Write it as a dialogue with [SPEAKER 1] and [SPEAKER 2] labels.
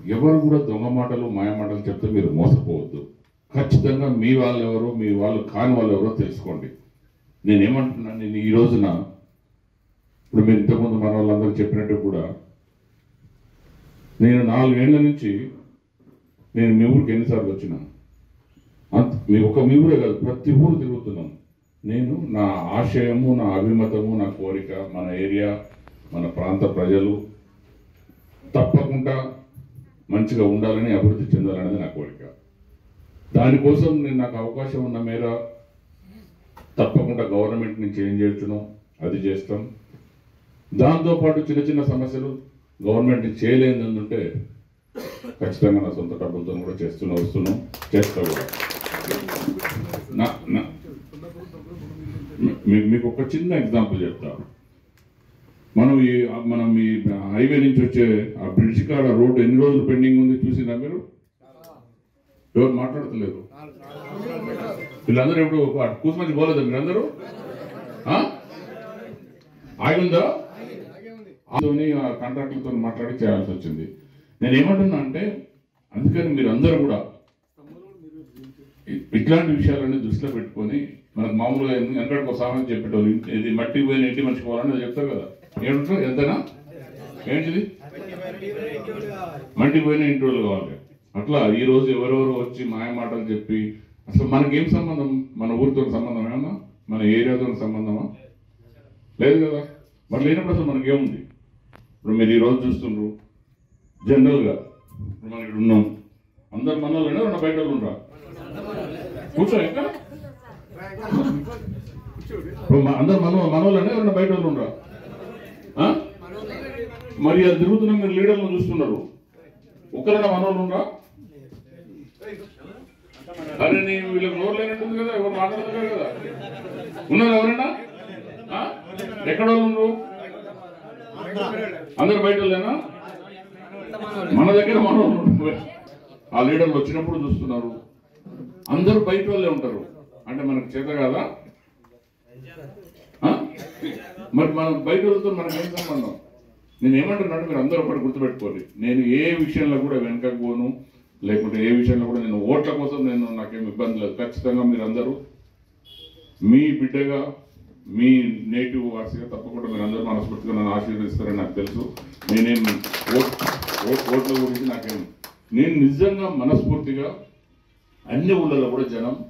[SPEAKER 1] ఎవరు కూడా దొంగ మాటలు మాయ మాటలు చెప్తే మీరు మోసపోవద్దు ఖచ్చితంగా మీ వాళ్ళు ఎవరో మీ వాళ్ళు కాని వాళ్ళు ఎవరో తెలుసుకోండి నేనేమంటున్నాను నేను ఈ రోజున ఇప్పుడు మీరు ఇంతకుముందు మన వాళ్ళందరూ చెప్పినట్టు కూడా నేను నాలుగేళ్ల నుంచి నేను మీ ఊరికి ఎన్నిసార్లు వచ్చినా అంత మీ ఒక మీ ఊరే కాదు ప్రతి ఊరు తిరుగుతున్నాను నేను నా ఆశయము నా అభిమతము నా కోరిక మన ఏరియా మన ప్రాంత ప్రజలు తప్పకుండా మంచిగా ఉండాలని అభివృద్ధి చెందాలనేది నా కోరిక దానికోసం నేను నాకు అవకాశం ఉన్న మేర తప్పకుండా గవర్నమెంట్ నుంచి ఏం చేస్తున్నాం అది చేస్తాం దాంతోపాటు చిన్న చిన్న సమస్యలు గవర్నమెంట్ చేయలేదంటే ఖచ్చితంగా నా సొంత డబ్బులతో కూడా చేస్తున్నా వస్తున్నాం చేస్తా కూడా నా నా మీ- మీకు ఒక చిన్న ఎగ్జాంపుల్ చెప్తా మనం ఈ మనం ఈ హైవే నుంచి వచ్చే ఆ బ్రిడ్జ్ కాడ రోడ్డు ఎన్ని రోజులు పెండింగ్ ఉంది చూసిందా మీరు ఎవరు మాట్లాడతలేరు వీళ్ళందరూ ఎప్పుడు కూసుమంచి పోలేదా మీరందరూ ఆ? ఆగిందా ఆతోని ఆ కాంట్రాక్టర్తో మాట్లాడి చేయాల్సి వచ్చింది నేను ఏమంటున్నా అంటే అందుకని మీరు అందరూ కూడా ఇ- ఇట్లాంటి విషయాలన్నీ దృష్టిలో పెట్టుకొని మనకు మామూలుగా వెనకడికి ఒక సామెత చెప్పేటోళ్ళు ఇంటి- ఇది మట్టి పోయిన ఇంటి మనిషి పోవాలని అది చెప్తారు కదా ఏమంటారు ఎంతనా ఏంటిది మట్టి పోయిన ఇంటి వాళ్ళు కావాలి అట్లా ఈ రోజు ఎవరెవరు వచ్చి మాయ మాటలు చెప్పి అసలు మనకేం సంబంధం మన ఊరితో సంబంధం ఏమన్నా మన ఏరియాతో సంబంధమా లేదు కదా మరి లేనప్పుడు అసలు మనకేముంది ఇప్పుడు మీరు ఈ రోజు చూస్తుండ్రు జనరల్గా ఇప్పుడు మనం ఇక్కడ ఉన్నాం అందరు మన వాళ్ళనే రెండు బయట వాళ్ళు ఉండరా కూర్చో ఇంకా ఇప్పుడు మ- అందరు మన మన వాళ్ళనే రెండు బయట వాళ్ళు ఉండరా ఆ? మరి అది తిరుగుతున్న మీరు లీడర్లు చూస్తున్నారు ఒకరైనా మన వాళ్ళు ఉండరా అరే నీ వీళ్ళకి నోరు లేనట్టుంది కదా ఎవరు మాట్లాడుతున్నారు కదా ఉన్నారు ఎవరైనా ఆ? ఎక్కడ వాళ్ళు ఉన్నారు అందరు బయట వాళ్ళేనా మన దగ్గర మన వాళ్ళు ఉన్నారు. ఆ లీడర్లు వచ్చినప్పుడు చూస్తున్నారు అందరూ బయట వాళ్ళే ఉంటారు అంటే మనకు చేత కాదా ఆ? మరి మన బయట వాళ్ళతో మనకి ఏం సంబంధం నేను ఏమంటున్నాను మీరు అందరూ ఒకటి గుర్తుపెట్టుకోండి నేను ఏ విషయంలో కూడా వెనకకు పోను లేకుంటే ఏ విషయంలో కూడా నేను ఓట్ల కోసం నేను నాకేం ఇబ్బంది లేదు ఖచ్చితంగా మీరు అందరూ మీ బిడ్డగా మీ నేటివ్ వాసిగా తప్పకుండా మీరు అందరూ మనస్ఫూర్తిగా నన్ను ఆశీర్వదిస్తారని నాకు తెలుసు నేనేం ఓట్ ఓట్- ఓట్ల గురించి నాకేం నేను నిజంగా మనస్ఫూర్తిగా అన్ని ఊళ్ళలో కూడా జనం